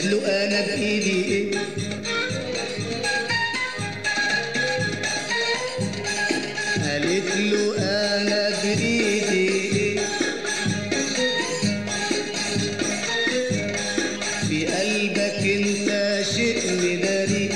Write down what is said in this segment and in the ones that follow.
قالت له انا بايدي ايه قالت له انا بايدي ايه في قلبك انت شيء مداري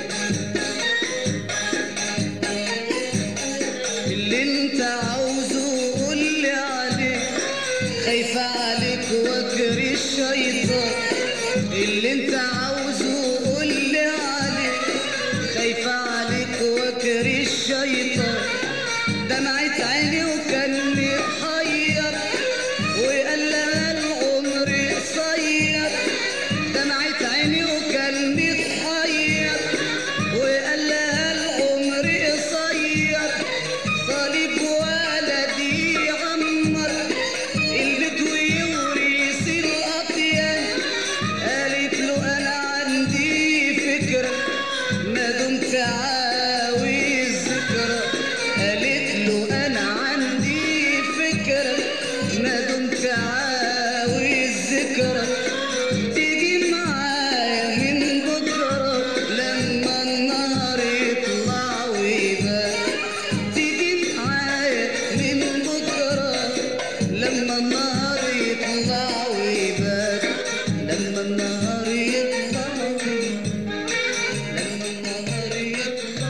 اللي انت عاوزه قول لي عليه خايفة عليك وكر الشيطان اللي انت عاوزه قول لي عليه خايفة عليك وكر الشيطان دمعت عيني وكان محير وقال لها العمر قصير دمعت عيني وكان متحير وقال لها العمر قصير طالب ولدي يعمر البيت ويورث الاطيان قالت له انا عندي فكره ما دمت عاوز ذكرى قالت له انا عندي فكره ما دمت عاوز ذكرى تيجي معايا من بكره لما النهار يطلع ويبان تيجي معايا من بكرة لما النهار يطلع ويبان لما النهار يطلع ويبان لما النهار يطلع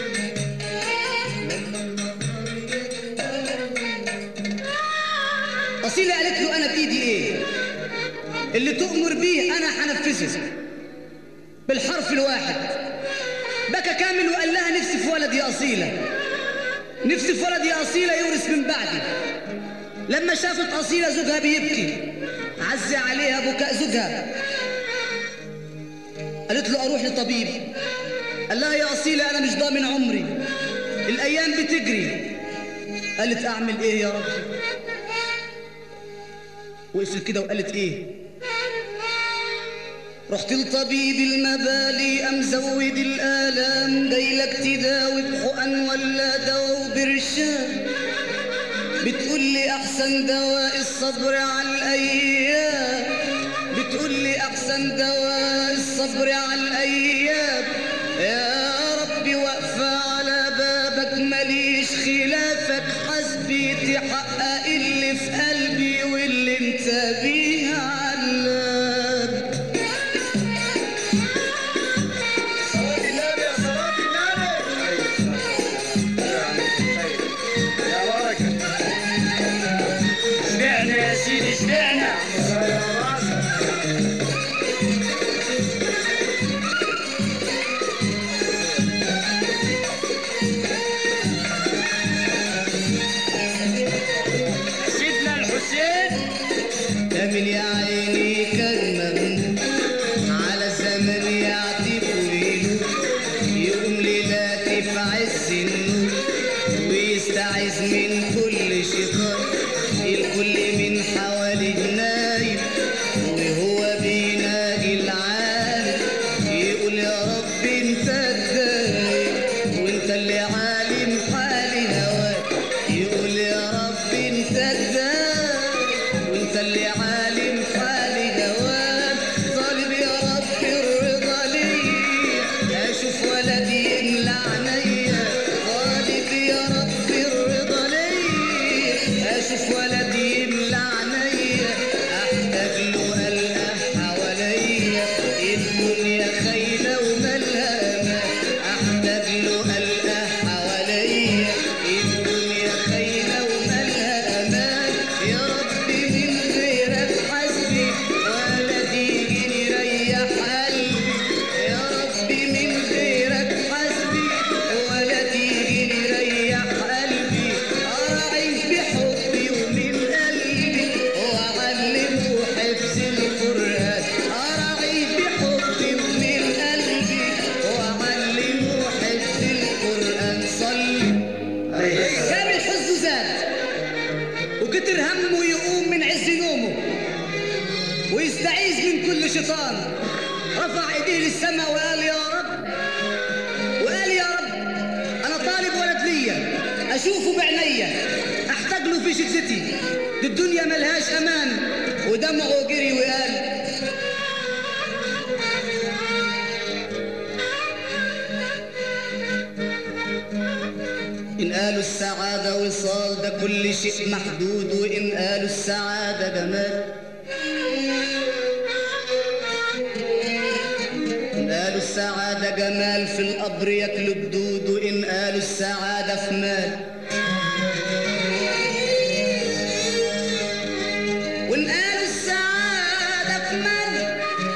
لما النهار يطلع أصيلة قالت له أنا بإيدي إيه اللي تؤمر بيه أنا هنفذه بالحرف الواحد بكى كامل وقال لها نفسي في ولد يا أصيلة نفسي في ولد يا أصيلة يورث من بعدي لما شافت أصيلة زوجها بيبكي عزي عليها بكاء زوجها قالت له أروح لطبيب قال لها يا أصيلة أنا مش ضامن عمري الأيام بتجري قالت أعمل إيه يا رب وقفت كده وقالت إيه رحت لطبيب المبالي أم زود الآلام جايلك تداوي بحقن ولا دواء وبرشام بتقول لي أحسن دواء الصبر على الأيام بتقول لي أحسن دواء الصبر على الأيام يا ربي واقفة على بابك ماليش خلافك حسبي تحقق اللي في قلبي واللي انت بيه علام اشبعنا يا سيدي اشبعنا سيدنا الحسين كامل يا عيني كان مغموم على الزمن يعتب ويلوم يقوم ليلاتي في عز النور ويستعيذ من كل شيطان الكل من حواليه نايم وهو بينادي العالم يقول يا رب انت الدايم وانت اللي عالم حال هواك يقول يا رب انت الدايم وانت اللي عالم حال هواك طالب يا رب الرضا ليا اشوف ولدي يملى عينيا طالب يا رب الرضا ليا اشوف ولدي يملى عينيا احتاج له القى حواليا الدنيا خايله ومالها امان احتاج له القى حواليا الدنيا خايله ومالها امان يا رب من غيرك حسبي ولدي يجي يريح قلبي يا رب من غيرك حسبي ولدي يجي يريح قلبي اراعي بحبي ومن قلبي واعلمه حفظ القران اراعي بحبي ومن قلبي واعلمه حفظ القران صلي كان الحزن زاد وكتر همه يقوم من عز نومه ويستعيذ من كل شيطان رفع ايديه للسماء وقال يا رب وقال يا رب انا طالب ولد ليا اشوفه بعينيا احتاج له في شدتي دي الدنيا ملهاش امان ودمعه جري وقال قالوا السعادة وصال ده كل شيء محدود وإن قالوا السعادة جمال إن قالوا السعادة جمال في القبر ياكلوا الدود وإن قالوا السعادة في مال وإن قالوا السعادة في مال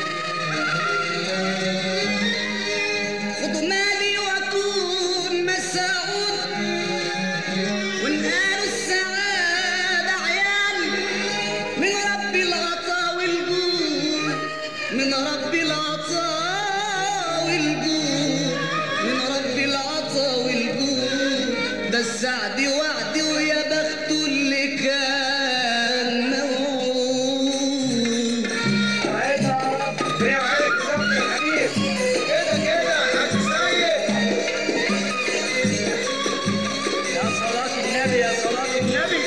خذوا مالي وأكون مسعود وإن قالوا السعادة عيال من رب العطا والجود من رب العطا والجود من رب العطا والجود ده السعد وعد ويا بخت اللي كان موعود في عليك صبر يا حبيب كده كده يا سيد يا صلاة النبي يا صلاة النبي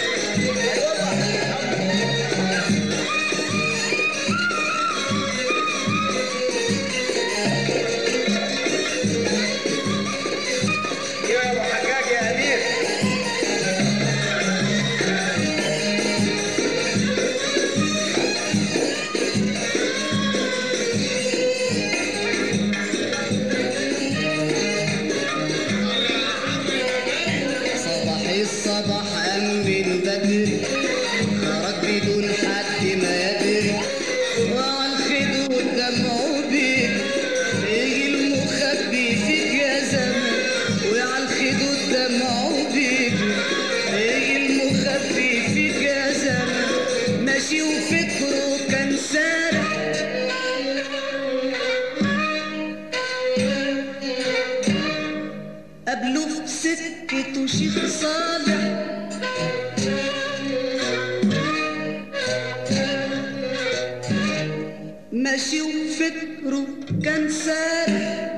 يا ابو حجاج يا امير صباح الصباح أمن بدري خرج بدون حد ما يدري وعلى الخدود دمعه بيك يجي المخبي فيك يا زمان وعلى الخدود دمعه بيك يجي المخبي فيك يا زمان ماشي وفكره كان سارح قبله في سكته شيخ صالح ماشي وفكره كان سارح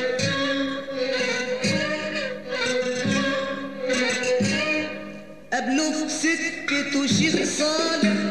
قبله في سكته شيخ صالح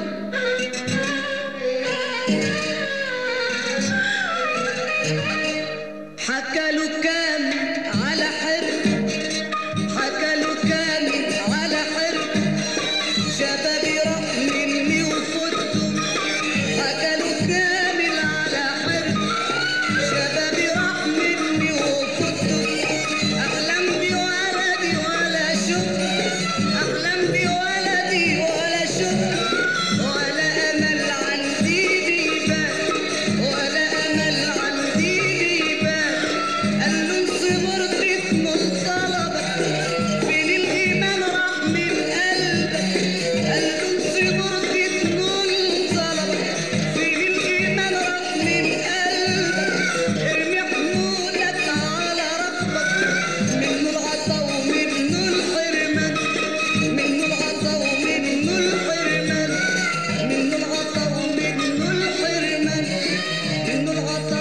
حكى له كام على حرب حكى له كام على حرب شبابي راح مني وفته حكى له كامل على حرب شبابي راح مني وفته احلم بولدي ولا شوف احلم بولدي ولا شوف ولا امل عندي بيبان ولا امل عندي بيبان قال له صبرت اسم الطلبه فين الايمان راح من قلبك قال له صبرت اسم الطلبه فين الايمان راح من قلبك ارمي حمولك على ربك منه العطا ومنه الحرمان منه العطا ومنه الحرمان منه العطا ومنه الحرمان منه العطا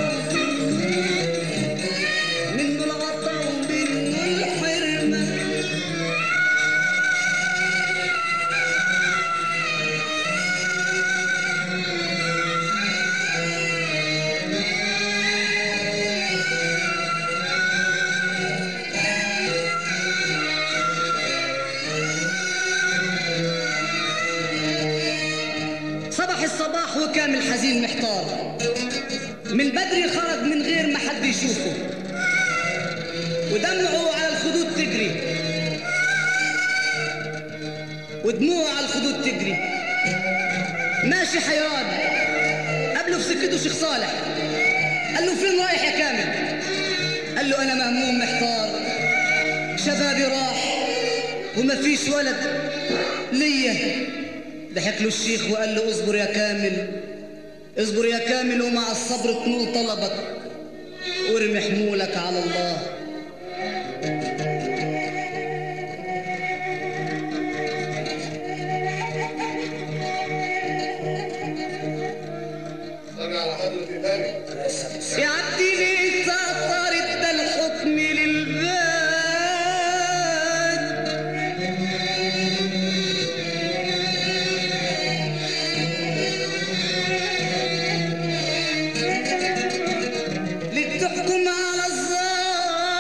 منه العطا ومنه الحرمان صبح الصباح وكامل حزين محتار من بدري خرج من غير ما حد يشوفه ودمعه على الخدود تجري ودموعه على الخدود تجري ماشي حيران قابله في سكته شيخ صالح قال له فين رايح يا كامل قال له انا مهموم محتار شبابي راح ومفيش ولد ليا ضحك له الشيخ وقال له اصبر يا كامل اصبر يا كامل ومع الصبر تنول طلبك وارمي حمولك على الله صلي على حضرة النبي يا عبدي ليه سطرت ده الحكم للباب لتحكم على الظالم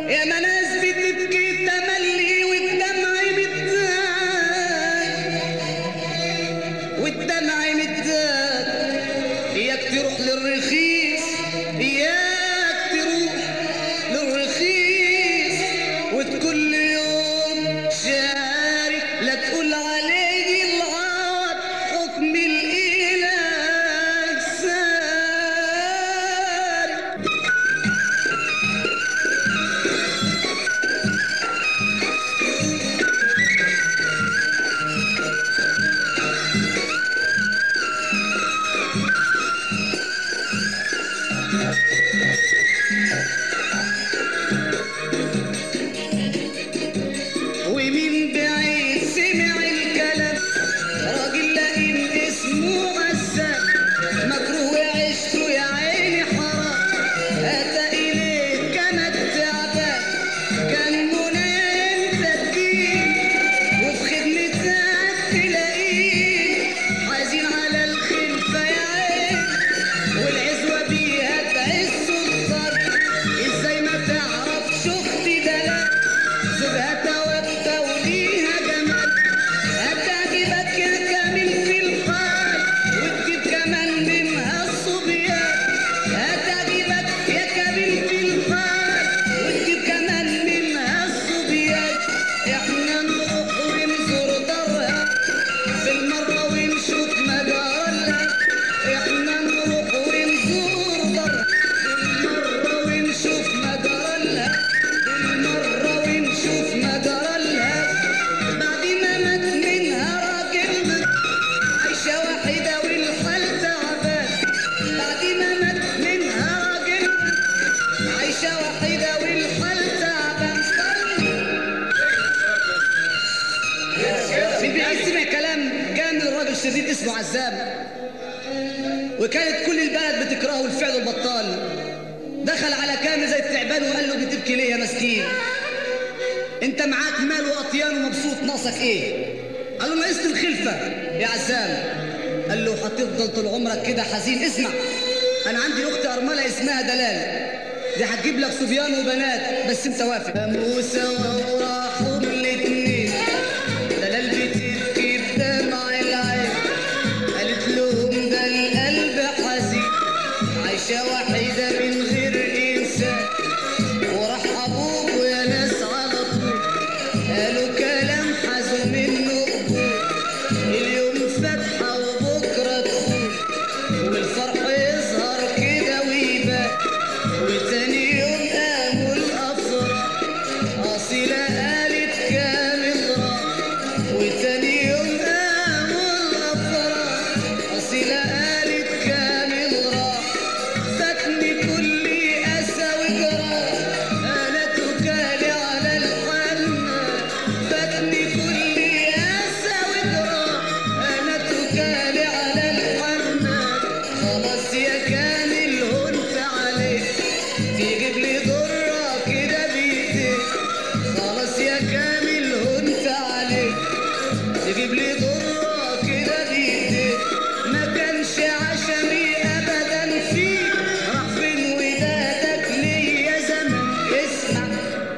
يا مناس بتبكي تملي والدمع متاك والدمع متاك اياك تروح للرخيص اياك تروح للرخيص وتكل يوم شاري لا تقول عليه العوض حكم الاله ساري ومن بعيد سمع الكلام راجل لئيم اسمه غسان مكروه وعشته يا عيني حرام اتى اليه كما التعبان كان منى انت تجيب وفي خدمتك تلاقيه حزين على الخلفه يا عين والعزوه بيها تعز الصبر ازاي ما تعرفش اختي دلال زوجها توفى وليها جمال هتعجبك يا كامل في الحال وتجيب كمان منها الصبيان هتعجبك يا كامل في الحال وتجيب كمان منها الصبيان احنا نروح ونزور دارها بالمرة ونشوف مجالها احنا نروح ونزور دارها بالمرة ونشوف مجالها بالمرة ونشوف مجالها بعد ما مات منها راجل عايشة واحدة والحال تعبان بعد ما مات منها راجل عايشة واحدة والحال تعبان من بعيد سمع كلام كان الراجل شرير اسمه عزام وكانت كل البلد بتكرهه الفعل البطال دخل على كامل زي التعبان وقال له بتبكي ليه يا مسكين انت معاك مال واطيان ومبسوط ناقصك ايه قال له ناقصت الخلفه يا عزام قال له هتفضل طول عمرك كده حزين اسمع انا عندي اخت ارمله اسمها دلال دي هتجيب لك صبيان وبنات بس انت وافق موسى وراحوا الاتنين دلال بتبكي بدمع العين قالت لهم ده القلب حزين عايشة وحيدة من غير إنسان وراح أبوك ويا ناس على طول قالوا كلام حزو منه قبول اليوم فاتحة وبكرة تخون والفرح يظهر كده ويبان وتاني يوم قاموا الأفراح أصيلة قالت كامل راح وتاني يوم قاموا الأفراح أصيلة قالت كامل راح فاتني كل أسى وجراح أنا تكالي على الحنان فاتني كل أسى وجراح أنا تكالي على الحنان خلاص يا كامل هنت عليك تجيب لي ضرة كده بإيديك خلاص يا كامل هنت عليك تجيب لي ضرة كده بإيديك ما كانش عشمي أبدا فيك راح فين ودادك ليا زمن اسمع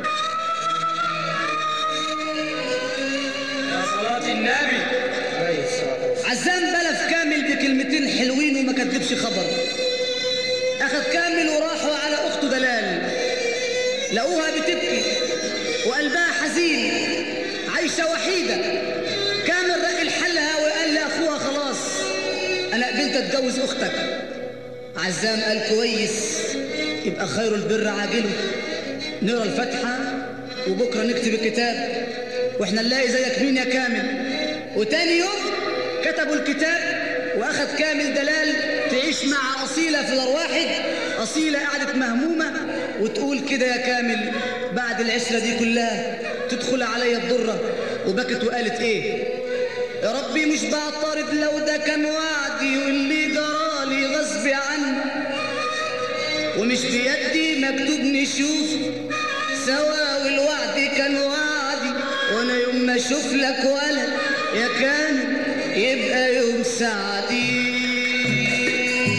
يا صلاة النبي عليه الصلاة والسلام عزام بلف كامل بكلمتين حلوين وما كدبش خبر اخذ كامل وراحوا على اخته دلال لقوها بتبكي وقلبها حزين عايشه وحيده كامل رق لحلها وقال لاخوها خلاص انا قبلت اتجوز اختك عزام قال كويس يبقى خير البر عاجله نقرا الفاتحه وبكره نكتب الكتاب واحنا نلاقي زيك مين يا كامل وتاني يوم كتبوا الكتاب واخد كامل دلال تعيش مع اصيله في دار واحد اصيله قعدت مهمومه وتقول كده يا كامل بعد العشره دي كلها تدخل عليا الضره وبكت وقالت ايه يا ربي مش بعترض لو ده كان وعدي واللي جرالي غصب عني ومش بيدي مكتوب نشوف سوا والوعد كان وعدي وانا يوم ما اشوف لك ولد يا كان يبقى يوم سعدي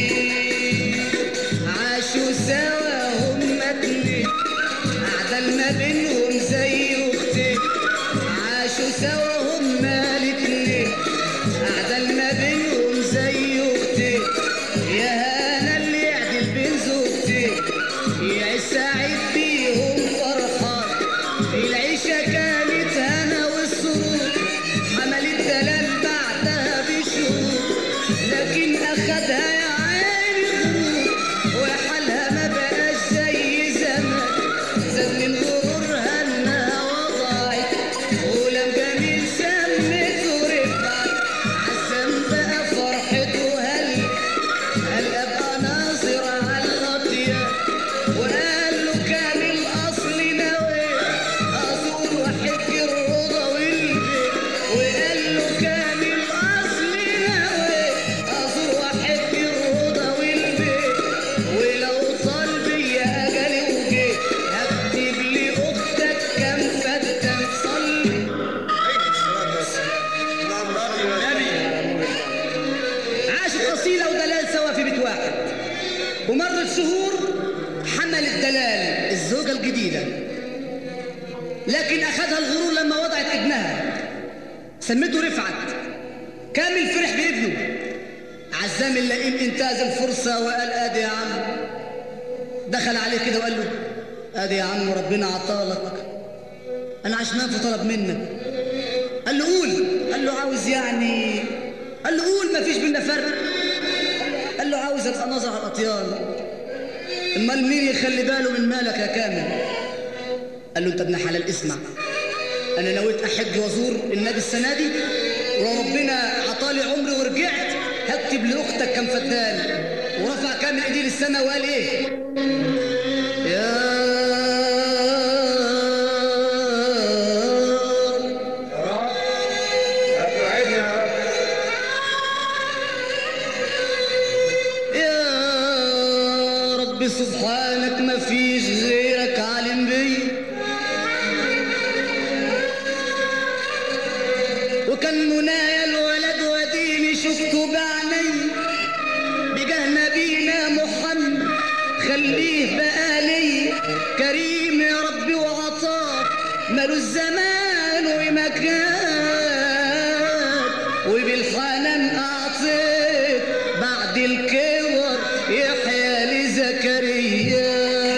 عاشوا سوا هما اتنين قعدة الدلال الزوجة الجديدة لكن أخذها الغرور لما وضعت ابنها سمته رفعت كامل فرح بابنه عزام اللئيم انتهز الفرصة وقال ادي يا عم دخل عليه كده وقال له ادي يا عم ربنا عطالك انا عشمان في طلب منك قال له قول قال له عاوز يعني قال له قول ما فيش بينا فرق قال له عاوز ابقى نظر على الاطيان امال مين يخلي باله من مالك يا كامل قال له انت ابن حلال اسمع انا نويت احج وازور النبي السنه دي وربنا عطالي عمري ورجعت هكتب لاختك كم فدان ورفع كامل ايديه للسماء وقال ايه يا رب يا رب ابعدني يا رب يا رب سبحانك ما فيش غيرك عالم بي وكان منايا الولد وديني شفته بعيني بجاه نبينا محمد خليه بقى لي كريم يا ربي وعطاك ماله الزمان ومكان وبالحنان اعطيت بعد الكور يحيى لزكريا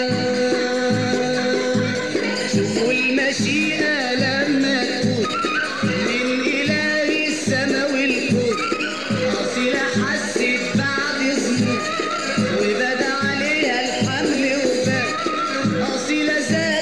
شوفوا المشيئة لما تكون من إله السما والكون أصيلة حست بعد ذنوب وبدا عليها الحمل وبان أصيلة زاد